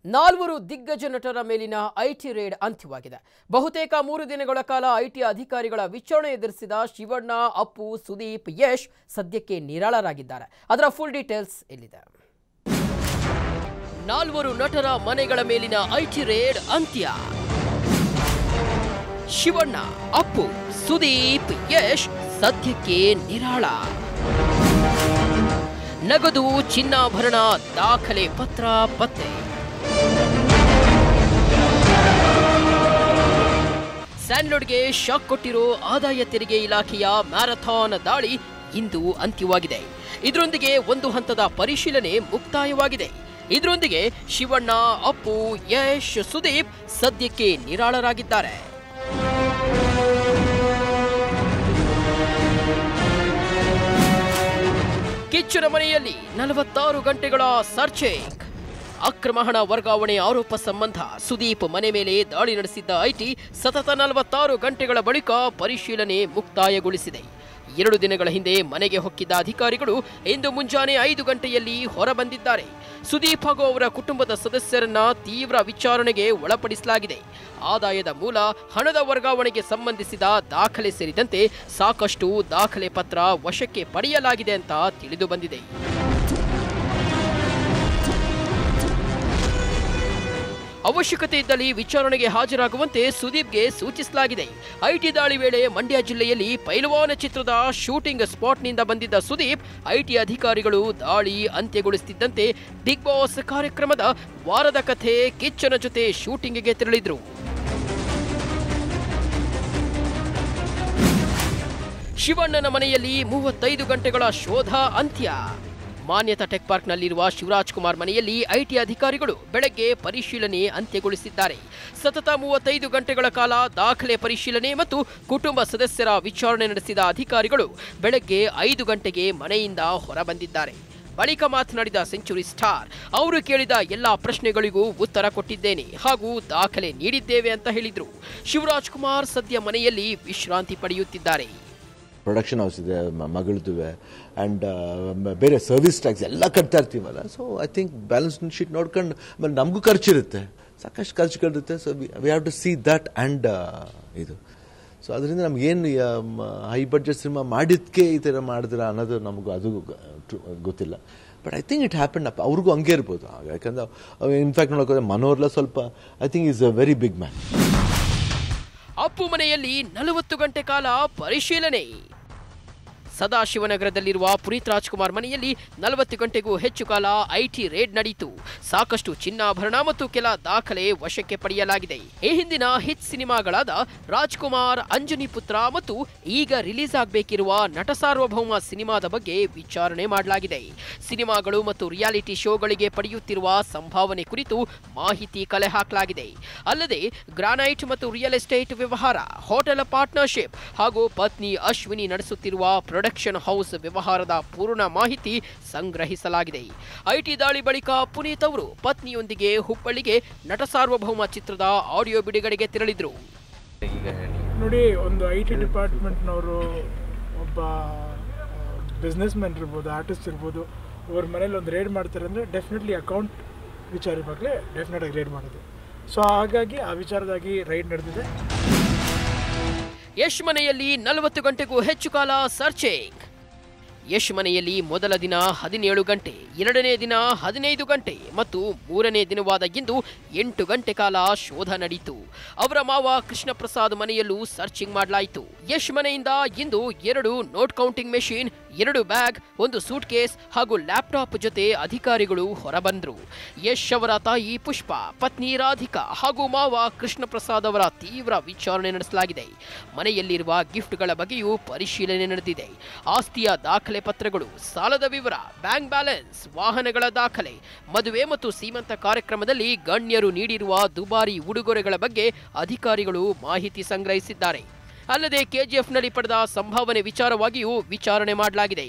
ನಾಲ್ವರು ದಿಗ್ಗಜ ನಟರ ಮೇಲಿನ ಐಟಿ ರೇಡ್ ಅಂತ್ಯವಾಗಿದೆ ಬಹುತೇಕ ಮೂರು ದಿನಗಳ ಕಾಲ ಐಟಿ ಅಧಿಕಾರಿಗಳ ವಿಚಾರಣೆ ಎದುರಿಸಿದ ಶಿವಣ್ಣ ಅಪ್ಪು ಸುದೀಪ್ ಯಶ್ ಸದ್ಯಕ್ಕೆ ನಿರಾಳರಾಗಿದ್ದಾರೆ ಅದರ ಫುಲ್ ಡೀಟೇಲ್ಸ್ ಇಲ್ಲಿದೆ ನಾಲ್ವರು ನಟರ ಮನೆಗಳ ಮೇಲಿನ ಐಟಿ ರೇಡ್ ಅಂತ್ಯ ಶಿವಣ್ಣ ಅಪ್ಪು ಸುದೀಪ್ ಯಶ್ ಸದ್ಯಕ್ಕೆ ನಿರಾಳ ನಗದು ಚಿನ್ನಾಭರಣ ದಾಖಲೆ ಪತ್ರ ಪತ್ತೆ ಸ್ಯಾಂಡ್ಲೋಡ್ಗೆ ಶಾಕ್ ಕೊಟ್ಟಿರೋ ಆದಾಯ ತೆರಿಗೆ ಇಲಾಖೆಯ ಮ್ಯಾರಥಾನ್ ದಾಳಿ ಇಂದು ಅಂತ್ಯವಾಗಿದೆ ಇದರೊಂದಿಗೆ ಒಂದು ಹಂತದ ಪರಿಶೀಲನೆ ಮುಕ್ತಾಯವಾಗಿದೆ ಇದರೊಂದಿಗೆ ಶಿವಣ್ಣ ಅಪ್ಪು ಯಶ್ ಸುದೀಪ್ ಸದ್ಯಕ್ಕೆ ನಿರಾಳರಾಗಿದ್ದಾರೆ ಕಿಚ್ಚನ ಮನೆಯಲ್ಲಿ ನಲವತ್ತಾರು ಗಂಟೆಗಳ ಸರ್ಚಿಂಗ್ ಅಕ್ರಮ ಹಣ ವರ್ಗಾವಣೆ ಆರೋಪ ಸಂಬಂಧ ಸುದೀಪ್ ಮನೆ ಮೇಲೆ ದಾಳಿ ನಡೆಸಿದ್ದ ಐಟಿ ಸತತ ನಲವತ್ತಾರು ಗಂಟೆಗಳ ಬಳಿಕ ಪರಿಶೀಲನೆ ಮುಕ್ತಾಯಗೊಳಿಸಿದೆ ಎರಡು ದಿನಗಳ ಹಿಂದೆ ಮನೆಗೆ ಹೊಕ್ಕಿದ್ದ ಅಧಿಕಾರಿಗಳು ಇಂದು ಮುಂಜಾನೆ ಐದು ಗಂಟೆಯಲ್ಲಿ ಹೊರಬಂದಿದ್ದಾರೆ ಸುದೀಪ್ ಹಾಗೂ ಅವರ ಕುಟುಂಬದ ಸದಸ್ಯರನ್ನ ತೀವ್ರ ವಿಚಾರಣೆಗೆ ಒಳಪಡಿಸಲಾಗಿದೆ ಆದಾಯದ ಮೂಲ ಹಣದ ವರ್ಗಾವಣೆಗೆ ಸಂಬಂಧಿಸಿದ ದಾಖಲೆ ಸೇರಿದಂತೆ ಸಾಕಷ್ಟು ದಾಖಲೆ ಪತ್ರ ವಶಕ್ಕೆ ಪಡೆಯಲಾಗಿದೆ ಅಂತ ತಿಳಿದು ಬಂದಿದೆ ಅವಶ್ಯಕತೆ ಇದ್ದಲ್ಲಿ ವಿಚಾರಣೆಗೆ ಹಾಜರಾಗುವಂತೆ ಸುದೀಪ್ಗೆ ಸೂಚಿಸಲಾಗಿದೆ ಐಟಿ ದಾಳಿ ವೇಳೆ ಮಂಡ್ಯ ಜಿಲ್ಲೆಯಲ್ಲಿ ಪೈಲವಾನ ಚಿತ್ರದ ಶೂಟಿಂಗ್ ಸ್ಪಾಟ್ನಿಂದ ಬಂದಿದ್ದ ಸುದೀಪ್ ಐಟಿ ಅಧಿಕಾರಿಗಳು ದಾಳಿ ಅಂತ್ಯಗೊಳಿಸುತ್ತಿದ್ದಂತೆ ಬಿಗ್ ಬಾಸ್ ಕಾರ್ಯಕ್ರಮದ ವಾರದ ಕಥೆ ಕಿಚ್ಚನ ಜೊತೆ ಶೂಟಿಂಗ್ಗೆ ತೆರಳಿದ್ರು ಶಿವಣ್ಣನ ಮನೆಯಲ್ಲಿ ಮೂವತ್ತೈದು ಗಂಟೆಗಳ ಶೋಧ ಅಂತ್ಯ ಮಾನ್ಯತಾ ಟೆಕ್ ಪಾರ್ಕ್ನಲ್ಲಿರುವ ಶಿವರಾಜ್ ಕುಮಾರ್ ಮನೆಯಲ್ಲಿ ಐಟಿ ಅಧಿಕಾರಿಗಳು ಬೆಳಗ್ಗೆ ಪರಿಶೀಲನೆ ಅಂತ್ಯಗೊಳಿಸಿದ್ದಾರೆ ಸತತ ಮೂವತ್ತೈದು ಗಂಟೆಗಳ ಕಾಲ ದಾಖಲೆ ಪರಿಶೀಲನೆ ಮತ್ತು ಕುಟುಂಬ ಸದಸ್ಯರ ವಿಚಾರಣೆ ನಡೆಸಿದ ಅಧಿಕಾರಿಗಳು ಬೆಳಗ್ಗೆ ಐದು ಗಂಟೆಗೆ ಮನೆಯಿಂದ ಹೊರಬಂದಿದ್ದಾರೆ ಬಳಿಕ ಮಾತನಾಡಿದ ಸೆಂಚುರಿ ಸ್ಟಾರ್ ಅವರು ಕೇಳಿದ ಎಲ್ಲಾ ಪ್ರಶ್ನೆಗಳಿಗೂ ಉತ್ತರ ಕೊಟ್ಟಿದ್ದೇನೆ ಹಾಗೂ ದಾಖಲೆ ನೀಡಿದ್ದೇವೆ ಅಂತ ಹೇಳಿದ್ರು ಶಿವರಾಜ್ ಕುಮಾರ್ ಸದ್ಯ ಮನೆಯಲ್ಲಿ ವಿಶ್ರಾಂತಿ ಪಡೆಯುತ್ತಿದ್ದಾರೆ ಪ್ರೊಡಕ್ಷನ್ ಹೌಸ್ ಇದೆ ಮ- ಮಗಳದುವೆ ಆ್ಯಂಡ್ ಬೇರೆ ಸರ್ವಿಸ್ ಟ್ಯಾಕ್ಸ್ ಎಲ್ಲ ಕಟ್ತಾ ಇರ್ತೀವಲ್ಲ so I think balance sheet ನೋಡ್ಕೊಂಡು ಆಮೇಲೆ ನಮಗೂ ಖರ್ಚಿರುತ್ತೆ ಸಾಕಷ್ಟು ಖರ್ಚುಗಳಿರುತ್ತೆ so we have to see that and ಇದು ಸೊ ಅದರಿಂದ ನಮಗೇನು ಹೈ ಬಡ್ಜೆಟ್ ಸಿನಿಮಾ ಮಾಡಿದ್ದಕ್ಕೆ ಈ ಥರ ಮಾಡಿದ್ರ ಅನ್ನೋದು ನಮಗೂ ಅದು ಗ- ಟ್ರು- ಗೊತ್ತಿಲ್ಲ but I think it happen up ಅವ್ರಿಗೂ ಹಂಗೆ ಇರ್ಬೋದು ಯಾಕಂದ್ರೆ ಇನ್ಫ್ಯಾಕ್ಟ್ ನೋಡೋಕೆ ಮನೋರ್ಲ ಸ್ವಲ್ಪ I think is a very big man Appu ಮನೆಯಲ್ಲಿ ನಲವತ್ತು ಗಂಟೆ ಕಾಲ ಪರಿಶೀಲನೆ ಸದಾಶಿವನಗರದಲ್ಲಿರುವ ಪುನೀತ್ ರಾಜ್ಕುಮಾರ್ ಮನೆಯಲ್ಲಿ ನಲವತ್ತು ಗಂಟೆಗೂ ಹೆಚ್ಚು ಕಾಲ ಐಟಿ ರೇಡ್ ನಡೆಯಿತು ಸಾಕಷ್ಟು ಚಿನ್ನಾಭರಣ ಮತ್ತು ಕೆಲ ದಾಖಲೆ ವಶಕ್ಕೆ ಪಡೆಯಲಾಗಿದೆ ಈ ಹಿಂದಿನ ಹಿಟ್ ಸಿನಿಮಾಗಳಾದ ರಾಜ್ಕುಮಾರ್ ಅಂಜನಿ ಪುತ್ರ ಮತ್ತು ಈಗ ರಿಲೀಸ್ ಆಗಬೇಕಿರುವ ನಟ ಸಾರ್ವಭೌಮ ಸಿನಿಮಾದ ಬಗ್ಗೆ ವಿಚಾರಣೆ ಮಾಡಲಾಗಿದೆ ಸಿನಿಮಾಗಳು ಮತ್ತು ರಿಯಾಲಿಟಿ ಶೋಗಳಿಗೆ ಪಡೆಯುತ್ತಿರುವ ಸಂಭಾವನೆ ಕುರಿತು ಮಾಹಿತಿ ಕಲೆ ಹಾಕಲಾಗಿದೆ ಅಲ್ಲದೆ ಗ್ರಾನೈಟ್ ಮತ್ತು ರಿಯಲ್ ಎಸ್ಟೇಟ್ ವ್ಯವಹಾರ ಹೋಟೆಲ್ ಪಾರ್ಟ್ನರ್ಶಿಪ್ ಹಾಗೂ ಪತ್ನಿ ಅಶ್ವಿನಿ ನಡೆಸುತ್ತಿರುವ ಪ್ರೊಡಕ್ಷನ್ ಹೌಸ್ ವ್ಯವಹಾರದ ಪೂರ್ಣ ಮಾಹಿತಿ ಸಂಗ್ರಹಿಸಲಾಗಿದೆ ಐಟಿ ದಾಳಿ ಬಳಿಕ ಪುನೀತ್ ಅವರು ಪತ್ನಿಯೊಂದಿಗೆ ಹುಬ್ಬಳ್ಳಿಗೆ ನಟ ಸಾರ್ವಭೌಮ ಚಿತ್ರದ ಆಡಿಯೋ ಬಿಡುಗಡೆಗೆ ತೆರಳಿದ್ರು ನೋಡಿ ಒಂದು ಐ ಟಿ ಡಿಪಾರ್ಟ್ಮೆಂಟ್ನವರು ಒಬ್ಬ ಬಿಸ್ನೆಸ್ ಮ್ಯಾನ್ ಇರ್ಬೋದು ಆರ್ಟಿಸ್ಟ್ ಇರ್ಬೋದು ಅವ್ರ ಮನೇಲಿ ಒಂದು ರೇಡ್ ಮಾಡ್ತಾರೆ ಅಂದರೆ ಡೆಫಿನೆಟ್ಲಿ ಅಕೌಂಟ್ ವಿಚಾರ ಬಗ್ಗೆ ಡೆಫಿನೆಟಾಗಿ ರೇಡ್ ಮಾಡೋದು ಸೊ ಹಾಗಾಗಿ ಆ ವಿಚಾರದಾಗಿ ರೈಡ್ ನಡೆದಿದೆ ಯಶ್ ಮನೆಯಲ್ಲಿ ನಲವತ್ತು ಗಂಟೆಗೂ ಹೆಚ್ಚು ಕಾಲ ಸರ್ಚಿಂಗ್ ಯಶ್ ಮನೆಯಲ್ಲಿ ಮೊದಲ ದಿನ ಹದಿನೇಳು ಗಂಟೆ ಎರಡನೇ ದಿನ ಹದಿನೈದು ಗಂಟೆ ಮತ್ತು ಮೂರನೇ ದಿನವಾದ ಇಂದು ಎಂಟು ಗಂಟೆ ಕಾಲ ಶೋಧ ನಡೆಯಿತು ಅವರ ಮಾವ ಕೃಷ್ಣ ಪ್ರಸಾದ್ ಮನೆಯಲ್ಲೂ ಸರ್ಚಿಂಗ್ ಮಾಡಲಾಯಿತು ಯಶ್ ಮನೆಯಿಂದ ಇಂದು ಎರಡು ನೋಟ್ ಕೌಂಟಿಂಗ್ ಮೆಷಿನ್ ಎರಡು ಬ್ಯಾಗ್ ಒಂದು ಸೂಟ್ ಕೇಸ್ ಹಾಗೂ ಲ್ಯಾಪ್ಟಾಪ್ ಜೊತೆ ಅಧಿಕಾರಿಗಳು ಹೊರಬಂದ್ರು ಯಶ್ ಅವರ ತಾಯಿ ಪುಷ್ಪ ಪತ್ನಿ ರಾಧಿಕಾ ಹಾಗೂ ಮಾವ ಕೃಷ್ಣ ಪ್ರಸಾದ್ ಅವರ ತೀವ್ರ ವಿಚಾರಣೆ ನಡೆಸಲಾಗಿದೆ ಮನೆಯಲ್ಲಿರುವ ಗಿಫ್ಟ್ಗಳ ಬಗ್ಗೆಯೂ ಪರಿಶೀಲನೆ ನಡೆದಿದೆ ಆಸ್ತಿಯ ದಾಖಲೆ ಪತ್ರಗಳು ಸಾಲದ ವಿವರ ಬ್ಯಾಂಕ್ ಬ್ಯಾಲೆನ್ಸ್ ವಾಹನಗಳ ದಾಖಲೆ ಮದುವೆ ಮತ್ತು ಸೀಮಂತ ಕಾರ್ಯಕ್ರಮದಲ್ಲಿ ಗಣ್ಯರು ನೀಡಿರುವ ದುಬಾರಿ ಉಡುಗೊರೆಗಳ ಬಗ್ಗೆ ಅಧಿಕಾರಿಗಳು ಮಾಹಿತಿ ಸಂಗ್ರಹಿಸಿದ್ದಾರೆ ಅಲ್ಲದೆ ಕೆಜಿಎಫ್ನಲ್ಲಿ ಪಡೆದ ಸಂಭಾವನೆ ವಿಚಾರವಾಗಿಯೂ ವಿಚಾರಣೆ ಮಾಡಲಾಗಿದೆ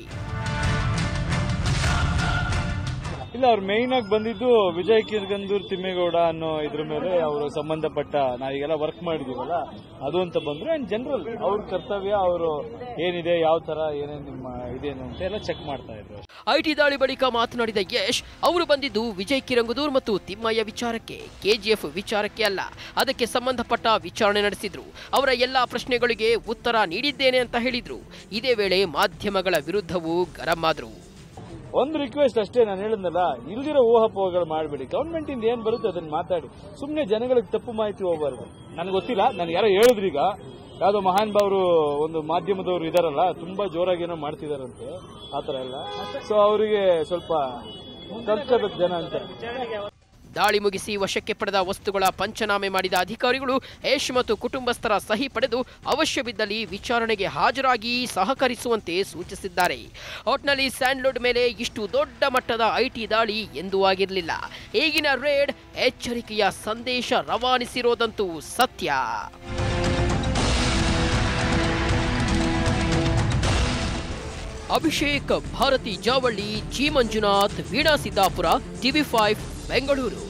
ಇಲ್ಲ ಅವ್ರು ಮೇಯ್ನ್ ಆಗಿ ಬಂದಿದ್ದು ವಿಜಯ್ ಕಿರ್ಗಂದೂರ್ ತಿಮ್ಮೇಗೌಡ ಅನ್ನೋ ಇದ್ರ ಮೇಲೆ ಅವರು ಸಂಬಂಧಪಟ್ಟ ನಾವೀಗೆಲ್ಲ ವರ್ಕ್ ಮಾಡಿದೀವಲ್ಲ ಅದು ಅಂತ ಬಂದ್ರು ಅಂಡ್ ಜನರಲ್ ಅವ್ರ ಕರ್ತವ್ಯ ಅವರು ಏನಿದೆ ಯಾವ ತರ ಏನೇನು ನಿಮ್ಮ ಇದೇನು ಅಂತ ಎಲ್ಲ ಚೆಕ್ ಮಾಡ್ತಾ ಇದ್ರು ಐಟಿ ದಾಳಿ ಬಳಿಕ ಮಾತನಾಡಿದ ಯಶ್ ಅವರು ಬಂದಿದ್ದು ವಿಜಯ್ ಕಿರಂಗುದೂರ್ ಮತ್ತು ತಿಮ್ಮಯ್ಯ ವಿಚಾರಕ್ಕೆ ಕೆಜಿಎಫ್ ವಿಚಾರಕ್ಕೆ ಅಲ್ಲ ಅದಕ್ಕೆ ಸಂಬಂಧಪಟ್ಟ ವಿಚಾರಣೆ ನಡೆಸಿದ್ರು ಅವರ ಎಲ್ಲಾ ಪ್ರಶ್ನೆಗಳಿಗೆ ಉತ್ತರ ನೀಡಿದ್ದೇನೆ ಅಂತ ಹೇಳಿದ್ರು ಇದೇ ವೇಳೆ ಮಾಧ್ಯಮಗಳ ವಿರುದ್ಧವೂ ಗರಂ ಆದ್ರು ಒಂದು ರಿಕ್ವೆಸ್ಟ್ ಅಷ್ಟೇ ನಾನು ಹೇಳಿದ್ನಲ್ಲ ಇಲ್ದಿರೋ ಊಹಾಪೋಹಗಳು ಮಾಡಬೇಡಿ ಗವರ್ಮೆಂಟ್ ಇಂದ ಏನ್ ಬರುತ್ತೆ ಅದನ್ನ ಮಾತಾಡಿ ಸುಮ್ಮನೆ ಜನಗಳಿಗೆ ತಪ್ಪು ಮಾಹಿತಿ ಹೋಗಬಾರ್ದು ನನಗೆ ಗೊತ್ತಿಲ್ಲ ನನಗೆ ಯಾರೋ ಹೇಳಿದ್ರೀಗ ಯಾವ್ದೋ ಮಹಾನ್ ಭಾವರು ಒಂದು ಮಾಧ್ಯಮದವರು ಇದಾರಲ್ಲ ತುಂಬಾ ಜೋರಾಗಿ ಏನೋ ಮಾಡ್ತಿದಾರಂತೆ ಆತರ ಎಲ್ಲ ಸೊ ಅವರಿಗೆ ಸ್ವಲ್ಪ ಕಲ್ತ್ಕೋಬೇಕು ಜನ ಅಂತ ದಾಳಿ ಮುಗಿಸಿ ವಶಕ್ಕೆ ಪಡೆದ ವಸ್ತುಗಳ ಪಂಚನಾಮೆ ಮಾಡಿದ ಅಧಿಕಾರಿಗಳು ಯಶ್ ಮತ್ತು ಕುಟುಂಬಸ್ಥರ ಸಹಿ ಪಡೆದು ಅವಶ್ಯ ಬಿದ್ದಲ್ಲಿ ವಿಚಾರಣೆಗೆ ಹಾಜರಾಗಿ ಸಹಕರಿಸುವಂತೆ ಸೂಚಿಸಿದ್ದಾರೆ ಒಟ್ನಲ್ಲಿ ಸ್ಯಾಂಡ್ಲುಡ್ ಮೇಲೆ ಇಷ್ಟು ದೊಡ್ಡ ಮಟ್ಟದ ಐಟಿ ದಾಳಿ ಎಂದೂ ಆಗಿರಲಿಲ್ಲ ಈಗಿನ ರೇಡ್ ಎಚ್ಚರಿಕೆಯ ಸಂದೇಶ ರವಾನಿಸಿರೋದಂತೂ ಸತ್ಯ Abhishek Bharati Javalli G Manjunath Veena Siddapura TV five Bengaluru